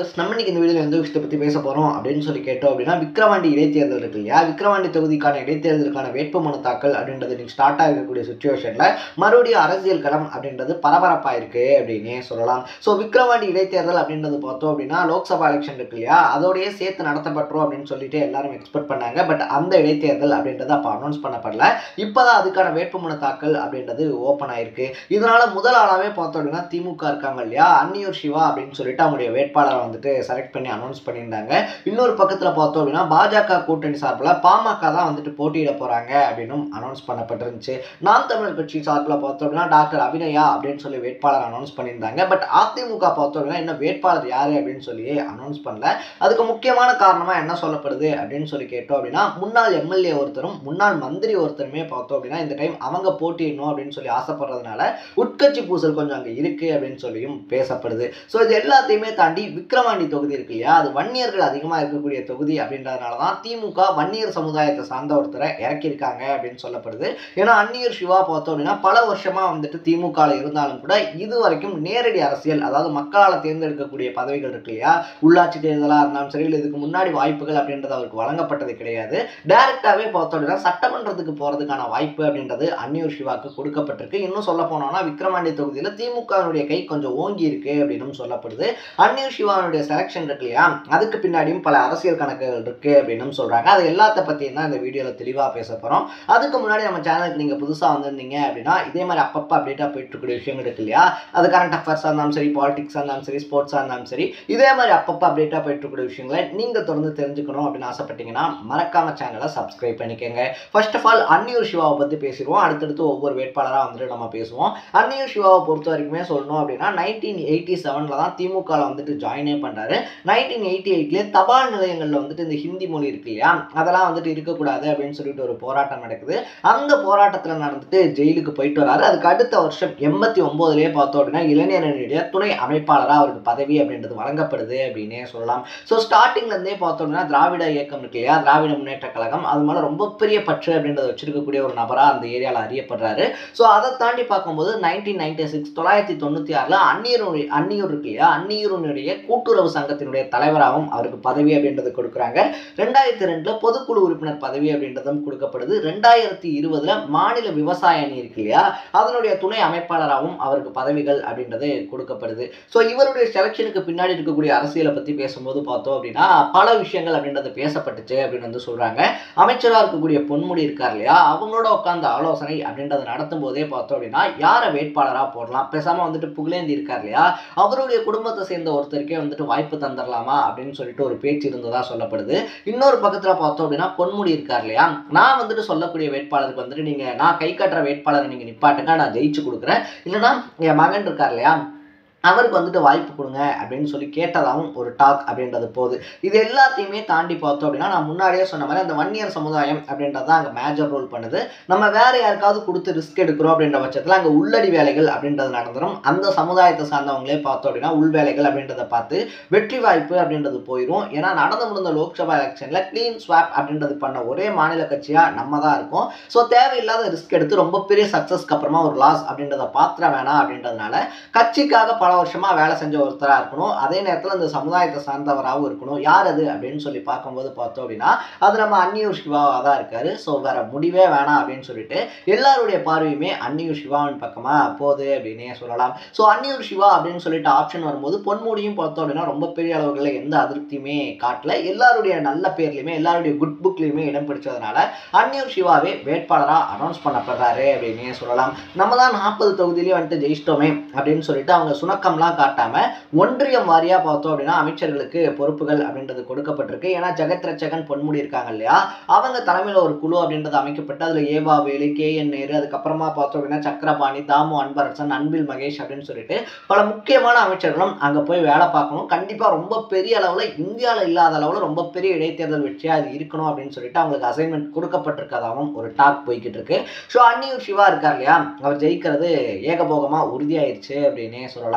viewers நம்ம இன்னைக்கு இந்த வீடியோவில் எந்த விஷயத்தை பற்றி பேச போகிறோம் அப்படின்னு சொல்லி கேட்டோம் அப்படின்னா விக்ரவாண்டி இடைத்தேர்தல் இருக்கு இல்லையா விக்ரவாண்டி தொகுதிக்கான இடைத்தேர்தலுக்கான வேட்புமனு தாக்கல் அப்படின்றது இன்னைக்கு ஸ்டார்ட் ஆகக்கூடிய சுச்சுவேஷனில் மறுபடியும் அரசியல் களம் அப்படின்றது பரபரப்பாக இருக்கு அப்படின்னே சொல்லலாம் ஸோ விக்ரவாண்டி இடைத்தேர்தல் அப்படின்றது பார்த்தோம் அப்படின்னா லோக்சபா எலெக்ஷன் இருக்கு இல்லையா அதோடய சேர்த்து நடத்தப்பட்டுரும் அப்படின்னு சொல்லிட்டு எல்லாரும் எக்ஸ்பெக்ட் பண்ணாங்க பட் அந்த இடைத்தேர்தல் அப்படின்றது அப்போ அனௌன்ஸ் பண்ணப்படல இப்போதான் அதுக்கான வேட்புமனு தாக்கல் அப்படின்றது ஓப்பன் ஆயிருக்கு இதனால முதல் ஆளாவே பார்த்தோம் அப்படின்னா திமுக இருக்காங்க இல்லையா அன்னியூர் சிவா அப்படின்னு சொல்லிட்டு அவங்களுடைய வேட்பாளரை வந்துட்டு செலக்ட் பண்ணி அனௌன்ஸ் பண்ணியிருந்தாங்க இன்னொரு பக்கத்தில் பார்த்தோம் அப்படின்னா பாஜக கூட்டணி சார்பில் பாமக தான் வந்துட்டு போட்டியிட போறாங்க அப்படின்னும் அனௌன்ஸ் பண்ணப்பட்டிருந்துச்சு நாம் தமிழர் கட்சி சார்பில் பார்த்தோம் அப்படின்னா டாக்டர் அபிநயா அப்படின்னு சொல்லி வேட்பாளர் அனௌன்ஸ் பண்ணியிருந்தாங்க பட் அதிமுக பார்த்தோம் அப்படின்னா இன்னும் வேட்பாளர் யாரு அப்படின்னு சொல்லி அனௌன்ஸ் பண்ணல அதுக்கு முக்கியமான காரணமா என்ன சொல்லப்படுது அப்படின்னு சொல்லி கேட்டோம் அப்படின்னா முன்னாள் எம்எல்ஏ ஒருத்தரும் முன்னாள் மந்திரி ஒருத்தருமே பார்த்தோம் அப்படின்னா இந்த டைம் அவங்க போட்டியிடணும் அப்படின்னு சொல்லி ஆசைப்படுறதுனால உட்கட்சி பூசல் கொஞ்சம் அங்கே இருக்கு அப்படின்னு சொல்லியும் பேசப்படுது ஸோ இது எல்லாத்தையுமே தாண்டி விக்ரவாண்டி தொகுதி இருக்கு இல்லையா அது வன்னியர்கள் அதிகமாக இருக்கக்கூடிய தொகுதி அப்படின்றதுனால தான் திமுக வன்னியர் சமுதாயத்தை சார்ந்த ஒருத்தரை இறக்கியிருக்காங்க அப்படின்னு சொல்லப்படுது ஏன்னா அந்நியர் சிவா பார்த்தோம் அப்படின்னா பல வருஷமா வந்துட்டு திமுகவில் இருந்தாலும் கூட இது வரைக்கும் நேரடி அரசியல் அதாவது மக்களால் தேர்ந்தெடுக்கக்கூடிய பதவிகள் இருக்கு இல்லையா உள்ளாட்சி தேர்தலாக இருந்தாலும் சரி இல்லை இதுக்கு முன்னாடி வாய்ப்புகள் அப்படின்றது அவருக்கு வழங்கப்பட்டது கிடையாது டைரக்டாகவே பார்த்தோம் அப்படின்னா சட்டமன்றத்துக்கு போகிறதுக்கான வாய்ப்பு அப்படின்றது அந்நியூர் சிவாக்கு கொடுக்கப்பட்டிருக்கு இன்னும் சொல்ல போனோம்னா விக்ரமாண்டி தொகுதியில் திமுகவினுடைய கை கொஞ்சம் ஓங்கி இருக்கு அப்படின்னு சொல்லப்படுது அந்நியூர் சிவானுடைய செலெக்ஷன் இருக்கு இல்லையா அதுக்கு பின்னாடியும் பல அரசியல் கணக்குகள் இருக்கு அப்படின்னு சொல்றாங்க அது எல்லாத்த பற்றியும் தான் இந்த வீடியோவில் தெளிவாக பேச போகிறோம் அதுக்கு முன்னாடி நம்ம சேனலுக்கு நீங்கள் புதுசாக வந்திருந்தீங்க அப்படின்னா இதே மாதிரி அப்பப்போ அப்டேட்டாக போயிட்டு இருக்கக்கூடிய விஷயங்கள் இருக்கு இல்லையா அது கரண்ட் அஃபேர்ஸாக இருந்தாலும் சரி பாலிடிக்ஸாக இருந்தாலும் சரி ஸ்போர்ட்ஸாக இருந்தாலும் சரி இதே மாதிரி அப்பப்போ அப்டேட்டாக போயிட்டு இருக்கக்கூடிய விஷயங்களை நீங்கள் தொடர்ந்து தெரிஞ்சுக்கணும் அப்படின்னு ஆசைப்பட்டீங்கன்னா மறக்காம சேனலை சப்ஸ்கிரைப் பண்ணிக்கோங்க ஃபர்ஸ்ட் ஆஃப் ஆல் அன்னியூர் சிவாவை பற்றி பேசிடுவோம் அடுத்தடுத்து ஒவ்வொரு வேட்பாளராக வந்துட்டு நம்ம பேசுவோம் அன்னியூர் சிவாவை பொறுத்த வரைக்குமே சொல்லணும் அப்படின்னா நைன்டீன் எயிட்டி செவனில் தான் திமுகவில் வந்துட்டு ஜாயினே பண்ணுறாரு நைன்டீன் எயிட்டி எயிட்லேயே தபால் நிலையங்களில் வந்துட்டு இந்த ஹிந்தி மொழி இருக்கு இல்லையா அதெல்லாம் வந்துட்டு இருக்கக்கூடாது அப்படின்னு சொல்லிட்டு ஒரு போராட்டம் நடக்குது அந்த போராட்டத்தில் நடந்துட்டு ஜெயிலுக்கு போயிட்டு வராரு அதுக்கு அடுத்த வருஷம் எண்பத்தி ஒம்போதுலேயே பார்த்தோம் அப்படின்னா இளைஞரனுடைய துணை அமைப்பாளராக அவருக்கு பதவி அப்படின்றது வழங்கப்படுது அப்படின்னே சொல்லலாம் ஸோ ஸ்டார்டிங்லேருந்தே பார்த்தோம் அப்படின்னா திராவிட இயக்கம் இருக்கு இல்லையா திராவிட முன்னேற்ற கழகம் அது மேலே ரொம்ப பெரிய பற்று அப்படின்றத வச்சிருக்கக்கூடிய ஒரு நபராக அந்த ஏரியாவில் அறியப்படுறாரு ஸோ அதை தாண்டி பார்க்கும்போது நைன்டீன் நைன்டி சிக்ஸ் தொள்ளாயிரத்தி தொண்ணூற்றி ஆறில் அந்நியூர் அந்நியூர் இருக்கு இல்லையா அந்நியூருடைய கூட்டுறவு சங்கத்தினுடைய தலைவராகவும் அவருக்கு பதவி அப்படின்றது கொடுக்குறாங்க ரெண்டாயிரத்தி ரெண்டில் பொதுக்குழு உறுப்பினர் பதவி அப்படின்றதும் கொடுக்கப்படுது ரெண்டாயிரத்தி இருபதுல மாநில விவசாய அணி இருக்கு இல்லையா அதனுடைய துணை அமைப்பாளராகவும் அவருக்கு பதவிகள் அப்படின்றது கொடுக்கப்படுது ஸோ இவருடைய செலெக்ஷனுக்கு பின்னாடி இருக்கக்கூடிய அரசியலை பற்றி பேசும்போது பார்த்தோம் அப்படின்னா பல விஷயங்கள் அப்படின்றது பேசப்பட்டுச்சு அப்படின்னு வந்து சொல்கிறாங்க அமைச்சராக இருக்கக்கூடிய பொன்முடி இருக்கார் இல்லையா அவங்களோட உட்காந்த ஆலோசனை அப்படின்றத நடத்தும் போதே பார்த்தோம் அப்படின்னா யாரை வேட்பாளராக போடலாம் பேசாமல் வந்துட்டு புகழேந்தி இருக்கார் இல்லையா அவருடைய குடும்பத்தை சேர்ந்த ஒருத்தருக்கே வந்துட்டு வாய்ப்பு தந்துடலாமா அப்படின்னு சொல்லிட்டு ஒரு பேச்சு இருந்ததா சொல்லப்படுது இன்னொரு பக்கத்தில் பார்த்தோம் அப்படின்னா பொன்முடி இருக்கார் இல்லையா நான் வந்துட்டு சொல்லக்கூடிய வேட்பாளருக்கு வந்துட்டு நீங்கள் நான் கை கட்டுற வேட்பாளரை நீங்கள் நிப்பாட்டுங்க நான் ஜெயிச்சு கொடுக்குறேன் இல்லைன்னா என் மகன் இருக்கார் இல்லையா அவருக்கு வந்துட்டு வாய்ப்பு கொடுங்க அப்படின்னு சொல்லி கேட்டதாகவும் ஒரு டாக் அப்படின்றது போகுது இது எல்லாத்தையுமே தாண்டி பார்த்தோம் அப்படின்னா நான் முன்னாடியே சொன்ன மாதிரி அந்த வன்னியர் சமுதாயம் அப்படின்றது தான் அங்கே மேஜர் ரோல் பண்ணுது நம்ம வேற யாருக்காவது கொடுத்து ரிஸ்க் எடுக்கிறோம் அப்படின்ற பட்சத்தில் அங்கே உள்ளடி வேலைகள் அப்படின்றது நடந்துடும் அந்த சமுதாயத்தை சார்ந்தவங்களே பார்த்தோம் அப்படின்னா உள் வேலைகள் அப்படின்றத பார்த்து வெற்றி வாய்ப்பு அப்படின்றது போயிடும் ஏன்னா நடந்து முடிந்த லோக்சபா எலெக்ஷனில் க்ளீன் ஸ்வாப் அப்படின்றது பண்ண ஒரே மாநில கட்சியாக நம்ம தான் இருக்கோம் ஸோ தேவையில்லாத ரிஸ்க் எடுத்து ரொம்ப பெரிய சக்ஸஸ்க்கு அப்புறமா ஒரு லாஸ் அப்படின்றத பாத்திர வேணாம் அப்படின்றதுனால கட்சிக்காக பல வருஷமா வேலை செஞ்ச ஒருத்தராக இருக்கணும் அதே நேரத்தில் இந்த சமுதாயத்தை சார்ந்தவராகவும் இருக்கணும் யார் அது அப்படின்னு சொல்லி பார்க்கும்போது பார்த்தோம் அப்படின்னா அது நம்ம அந்நியூர் சிவாவாக தான் இருக்காரு ஸோ வேற முடிவே வேணாம் அப்படின்னு சொல்லிட்டு எல்லாருடைய பார்வையுமே அந்நியூர் சிவாவின் பக்கமாக போகுது அப்படின்னே சொல்லலாம் ஸோ அந்நியூர் சிவா அப்படின்னு சொல்லிட்டு ஆப்ஷன் வரும்போது பொன்முடியும் பார்த்தோம் அப்படின்னா ரொம்ப பெரிய அளவுகளில் எந்த அதிருப்தியுமே காட்டல எல்லாருடைய நல்ல பேர்லையுமே எல்லாருடைய குட் புக்லையுமே இடம் பிடிச்சதுனால அந்நியூர் சிவாவே வேட்பாளராக அனௌன்ஸ் பண்ணப்படுறாரு அப்படின்னே சொல்லலாம் நம்ம தான் நாற்பது தொகுதியிலேயே வந்துட்டு ஜெயிச்சிட்டோமே அப்படின்னு சொல்லிட்டு அவங்க சுணக்கம்லாம் காட்டாம ஒன்றியம் வாரியா பார்த்தோம் அப்படின்னா அமைச்சர்களுக்கு பொறுப்புகள் அப்படின்றது கொடுக்கப்பட்டிருக்கு ஏன்னா ஜெகத் ரட்சகன் பொன்முடி இருக்காங்க இல்லையா அவங்க தலைமையில் ஒரு குழு அப்படின்றது அமைக்கப்பட்டு அதுல ஏவா வேலு கே என் நேரு அதுக்கப்புறமா பார்த்தோம் அப்படின்னா சக்கரபாணி தாமு அன்பரசன் அன்பில் மகேஷ் அப்படின்னு சொல்லிட்டு பல முக்கியமான அமைச்சர்களும் அங்க போய் வேலை பார்க்கணும் கண்டிப்பா ரொம்ப பெரிய அளவுல இந்தியாவில் இல்லாத அளவுல ரொம்ப பெரிய இடைத்தேர்தல் வெற்றியா அது இருக்கணும் அப்படின்னு சொல்லிட்டு அவங்களுக்கு அசைன்மெண்ட் கொடுக்கப்பட்டிருக்கதாகவும் ஒரு டாக் போய்கிட்டு இருக்கு ஸோ அன்னியூர் சிவா இருக்கார் இல்லையா அவர் ஜெயிக்கிறது ஏகபோகமா உறுதியாயிருச்சு அப்படின்னே சொல்லலாம்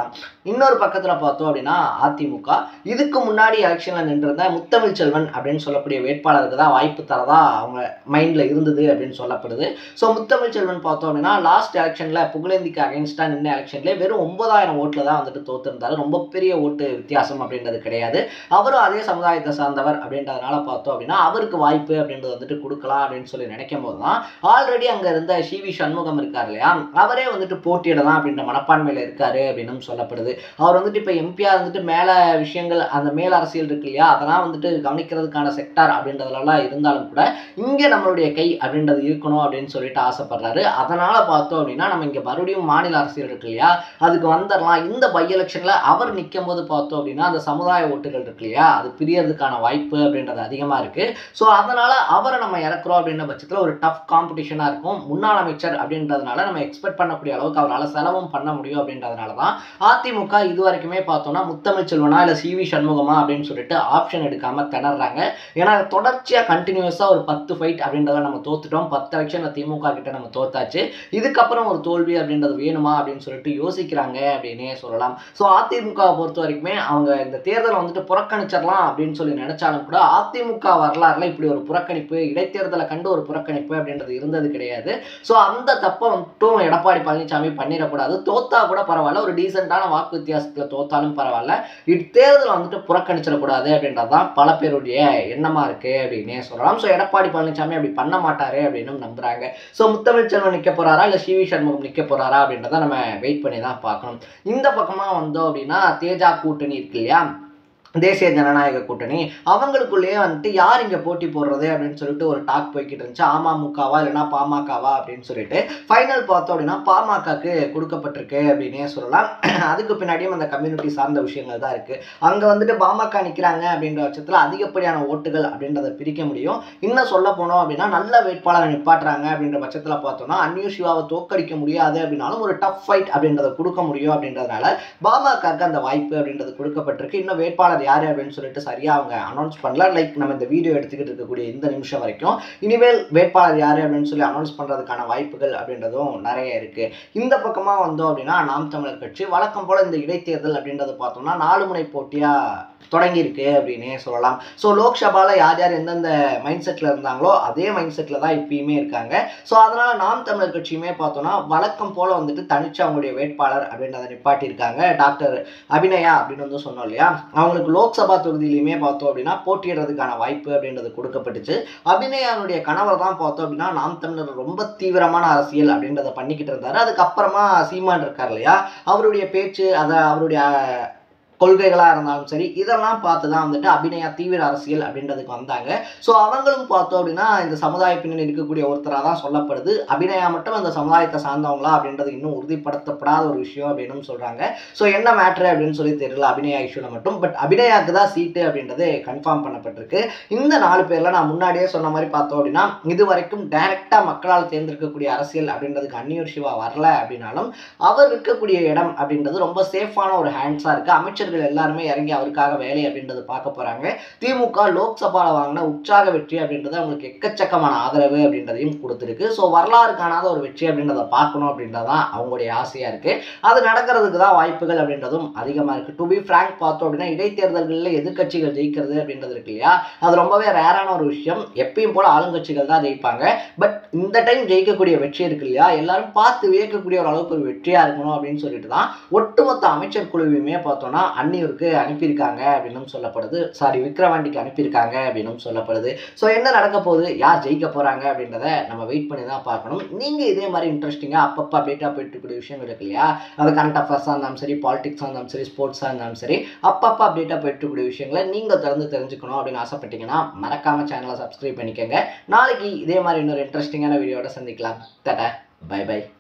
சொல்லலாம் இன்னொரு பக்கத்தில் பார்த்தோம் அப்படின்னா அதிமுக இதுக்கு முன்னாடி எலெக்ஷனில் நின்றிருந்த முத்தமிழ் செல்வன் அப்படின்னு சொல்லக்கூடிய வேட்பாளருக்கு தான் வாய்ப்பு தரதா அவங்க மைண்டில் இருந்தது அப்படின்னு சொல்லப்படுது ஸோ முத்தமிழ் செல்வன் பார்த்தோம் அப்படின்னா லாஸ்ட் எலெக்ஷனில் புகழேந்திக்கு அகைன்ஸ்டாக நின்ன எலெக்ஷன்லேயே வெறும் ஒன்பதாயிரம் ஓட்டில் தான் வந்துட்டு தோத்துருந்தாரு ரொம்ப பெரிய ஓட்டு வித்தியாசம் அப்படின்றது கிடையாது அவரும் அதே சமுதாயத்தை சார்ந்தவர் அப்படின்றதுனால பார்த்தோம் அப்படின்னா அவருக்கு வாய்ப்பு அப்படின்றது வந்துட்டு கொடுக்கலாம் அப்படின்னு சொல்லி நினைக்கும் போது தான் ஆல்ரெடி அங்கே இருந்த சிவி சண்முகம் இருக்கார் இல்லையா அவரே வந்துட்டு போட்டியிடலாம் அப்படின்ற மனப்பான்மையில் இருக்காரு அப்படின்னு சொல்லப்படுது அவர் வந்துட்டு இப்போ எம்பியாக இருந்துட்டு மேலே விஷயங்கள் அந்த மேல் அரசியல் இருக்கு இல்லையா அதெல்லாம் வந்துட்டு கவனிக்கிறதுக்கான செக்டார் அப்படின்றதுலாம் இருந்தாலும் கூட இங்கே நம்மளுடைய கை அப்படின்றது இருக்கணும் அப்படின்னு சொல்லிட்டு ஆசைப்படுறாரு அதனால பார்த்தோம் அப்படின்னா நம்ம இங்கே மறுபடியும் மாநில அரசியல் இருக்கு இல்லையா அதுக்கு வந்துடலாம் இந்த பை எலெக்ஷனில் அவர் நிற்கும் போது பார்த்தோம் அப்படின்னா அந்த சமுதாய ஓட்டுகள் இருக்கு இல்லையா அது பிரியறதுக்கான வாய்ப்பு அப்படின்றது அதிகமாக இருக்கு ஸோ அதனால அவரை நம்ம இறக்குறோம் அப்படின்ற பட்சத்தில் ஒரு டஃப் காம்படிஷனாக இருக்கும் முன்னாள் அமைச்சர் அப்படின்றதுனால நம்ம எக்ஸ்பெக்ட் பண்ணக்கூடிய அளவுக்கு அவரால் செலவும் பண்ண முடியும் அப்படின்றதுனால தான் அதிமுக இது வரைக்குமே பார்த்தோம்னா முத்தமிழ் செல்வனா இல்லை சிவி சண்முகமா அப்படின்னு சொல்லிட்டு ஆப்ஷன் எடுக்காம திணறாங்க ஏன்னா தொடர்ச்சியாக கண்டினியூஸாக ஒரு பத்து ஃபைட் அப்படின்றத நம்ம தோத்துட்டோம் பத்து எலெக்ஷனில் திமுக கிட்ட நம்ம தோத்தாச்சு இதுக்கப்புறம் ஒரு தோல்வி அப்படின்றது வேணுமா அப்படின்னு சொல்லிட்டு யோசிக்கிறாங்க அப்படின்னே சொல்லலாம் ஸோ அதிமுகவை பொறுத்த வரைக்குமே அவங்க இந்த தேர்தலை வந்துட்டு புறக்கணிச்சிடலாம் அப்படின்னு சொல்லி நினைச்சாலும் கூட அதிமுக வரலாறுல இப்படி ஒரு புறக்கணிப்பு இடைத்தேர்தலை கண்டு ஒரு புறக்கணிப்பு அப்படின்றது இருந்தது கிடையாது ஸோ அந்த தப்பை மட்டும் எடப்பாடி பழனிசாமி பண்ணிடக்கூடாது தோத்தா கூட பரவாயில்ல ஒரு டீசெண்டான வாக்கு வித்தியாசத்தில் தோத்தாலும் பரவாயில்ல இத்தேர்தலை வந்துட்டு புறக்கணிச்சிடக்கூடாது அப்படின்றது தான் பல பேருடைய எண்ணமாக இருக்குது அப்படின்னே சொல்லலாம் ஸோ எடப்பாடி பழனிசாமி அப்படி பண்ண மாட்டாரு அப்படின்னு நம்புறாங்க ஸோ முத்தமிழ் செல்வன் நிற்க போறாரா இல்லை சிவி சண்முகம் நிற்க போறாரா அப்படின்றத நம்ம வெயிட் பண்ணி தான் பார்க்கணும் இந்த பக்கமாக வந்தோம் அப்படின்னா தேஜா கூட்டணி இருக்கு இல்லையா தேசிய ஜனநாயக கூட்டணி அவங்களுக்குள்ளேயே வந்துட்டு யார் இங்கே போட்டி போடுறது அப்படின்னு சொல்லிட்டு ஒரு டாக் போய்கிட்டு இருந்துச்சு அமமுகவா இல்லைன்னா பாமகவா அப்படின்னு சொல்லிட்டு ஃபைனல் பார்த்தோம் அப்படின்னா பாமகக்கு கொடுக்கப்பட்டிருக்கு அப்படின்னே சொல்லலாம் அதுக்கு பின்னாடியும் அந்த கம்யூனிட்டி சார்ந்த விஷயங்கள் தான் இருக்குது அங்கே வந்துட்டு பாமக நிற்கிறாங்க அப்படின்ற பட்சத்தில் அதிகப்படியான ஓட்டுகள் அப்படின்றத பிரிக்க முடியும் இன்னும் சொல்ல போனோம் அப்படின்னா நல்ல வேட்பாளரை நிப்பாட்டுறாங்க அப்படின்ற பட்சத்தில் பார்த்தோம்னா அந்நியூ சிவாவை தோக்கடிக்க முடியாது அப்படின்னாலும் ஒரு டஃப் ஃபைட் அப்படின்றத கொடுக்க முடியும் அப்படின்றதுனால பாமகக்கு அந்த வாய்ப்பு அப்படின்றது கொடுக்கப்பட்டிருக்கு இன்னும் வேட்பாளர் யார் அப்படின்னு சொல்லிட்டு சரியாக அவங்க அனௌன்ஸ் பண்ணல லைக் நம்ம இந்த வீடியோ எடுத்துக்கிட்டு இருக்கக்கூடிய இந்த நிமிஷம் வரைக்கும் இனிமேல் வேட்பாளர் யார் அப்படின்னு சொல்லி அனௌன்ஸ் பண்ணுறதுக்கான வாய்ப்புகள் அப்படின்றதும் நிறைய இருக்குது இந்த பக்கமாக வந்தோம் அப்படின்னா நாம் தமிழர் கட்சி வழக்கம் போல் இந்த இடைத்தேர்தல் அப்படின்றத பார்த்தோம்னா நாலு முனை போட்டியாக தொடங்கியிருக்கு அப்படின்னே சொல்லலாம் ஸோ லோக்சபாவில் யார் யார் எந்தெந்த மைண்ட் செட்டில் இருந்தாங்களோ அதே மைண்ட் செட்டில் தான் இப்பயுமே இருக்காங்க ஸோ அதனால் நாம் தமிழர் கட்சியுமே பார்த்தோம்னா வழக்கம் போல் வந்துட்டு தனிச்சு அவங்களுடைய வேட்பாளர் அப்படின்றத நிப்பாட்டியிருக்காங்க டாக்டர் அபிநயா அப்படின்னு வந்து சொன்னோம் இல்லையா அவங்களுக்கு லோக்சபா தொகுதியிலையுமே பார்த்தோம் அப்படின்னா போட்டியிடுறதுக்கான வாய்ப்பு அப்படின்றது கொடுக்கப்பட்டுச்சு அபிநயானுடைய கணவர் தான் பார்த்தோம் அப்படின்னா நாம் தமிழர் ரொம்ப தீவிரமான அரசியல் அப்படின்றத பண்ணிக்கிட்டு இருந்தாரு அதுக்கப்புறமா சீமான் இருக்கார் இல்லையா அவருடைய பேச்சு அதை அவருடைய கொள்கைகளாக இருந்தாலும் சரி இதெல்லாம் பார்த்து தான் வந்துட்டு அபிநயா தீவிர அரசியல் அப்படின்றதுக்கு வந்தாங்க ஸோ அவங்களும் பார்த்தோம் அப்படின்னா இந்த சமுதாய பின்னணி இருக்கக்கூடிய ஒருத்தராக தான் சொல்லப்படுது அபிநயா மட்டும் அந்த சமுதாயத்தை சார்ந்தவங்களா அப்படின்றது இன்னும் உறுதிப்படுத்தப்படாத ஒரு விஷயம் அப்படின்னு சொல்கிறாங்க ஸோ என்ன மேட்ரு அப்படின்னு சொல்லி தெரியல அபிநயா இஷ்யூவில் மட்டும் பட் அபிநயாவுக்கு தான் சீட்டு அப்படின்றது கன்ஃபார்ம் பண்ணப்பட்டிருக்கு இந்த நாலு பேரில் நான் முன்னாடியே சொன்ன மாதிரி பார்த்தோம் அப்படின்னா இது வரைக்கும் டைரெக்டாக மக்களால் தேர்ந்தெடுக்கக்கூடிய அரசியல் அப்படின்றதுக்கு அந்நியூர் சிவா வரல அப்படின்னாலும் அவர் இருக்கக்கூடிய இடம் அப்படின்றது ரொம்ப சேஃபான ஒரு ஹேண்ட்ஸாக இருக்குது அமைச்சர்கள் எல்லாருமே இறங்கி அவருக்காக வேலை அப்படின்றது பார்க்க போகிறாங்க திமுக லோக்சபாவில் வாங்கின உற்சாக வெற்றி அப்படின்றது அவங்களுக்கு எக்கச்சக்கமான ஆதரவு அப்படின்றதையும் கொடுத்துருக்கு ஸோ வரலாறு காணாத ஒரு வெற்றி அப்படின்றத பார்க்கணும் அப்படின்றது தான் அவங்களுடைய ஆசையாக இருக்குது அது நடக்கிறதுக்கு தான் வாய்ப்புகள் அப்படின்றதும் அதிகமாக இருக்குது டு பி ஃப்ராங்க் பார்த்தோம் அப்படின்னா இடைத்தேர்தல்களில் எதிர்க்கட்சிகள் ஜெயிக்கிறது அப்படின்றது இருக்கு இல்லையா அது ரொம்பவே ரேரான ஒரு விஷயம் எப்பயும் போல ஆளுங்கட்சிகள் தான் ஜெயிப்பாங்க பட் இந்த டைம் ஜெயிக்கக்கூடிய வெற்றி இருக்கு இல்லையா எல்லாரும் பார்த்து வியக்கக்கூடிய ஒரு அளவுக்கு ஒரு வெற்றியாக இருக்கணும் அப்படின்னு சொல்லிட்டு தான் ஒட்டுமொத்த அமைச்சர் குழுவையுமே பார்த்தோம்னா அன்னியூருக்கு அனுப்பியிருக்காங்க அப்படின்னு சொல்லப்படுது சாரி விக்ரவாண்டிக்கு அனுப்பியிருக்காங்க அப்படின்னு சொல்லப்படுது ஸோ என்ன நடக்க போகுது யார் ஜெயிக்க போகிறாங்க அப்படின்றத நம்ம வெயிட் பண்ணி தான் பார்க்கணும் நீங்கள் இதே மாதிரி இன்ட்ரெஸ்டிங்காக அப்பப்போ அப்டேட்டாக போயிட்டு இருக்கக்கூடிய விஷயம் இருக்கு இல்லையா அது கரண்ட் அஃபேர்ஸாக இருந்தாலும் சரி பாலிடிக்ஸாக இருந்தாலும் சரி ஸ்போர்ட்ஸாக இருந்தாலும் சரி அப்பப்போ அப்டேட்டாக போயிட்டு இருக்கக்கூடிய விஷயங்களை நீங்கள் திறந்து தெரிஞ்சுக்கணும் அப்படின்னு ஆசைப்பட்டீங்கன்னா மறக்காம சேனலை சப்ஸ்கிரைப் பண்ணிக்கோங்க நாளைக்கு இதே மாதிரி இன்னொரு இன்ட்ரெஸ்டிங்கான வீடியோட சந்திக்கலாம் தட்டா பை பை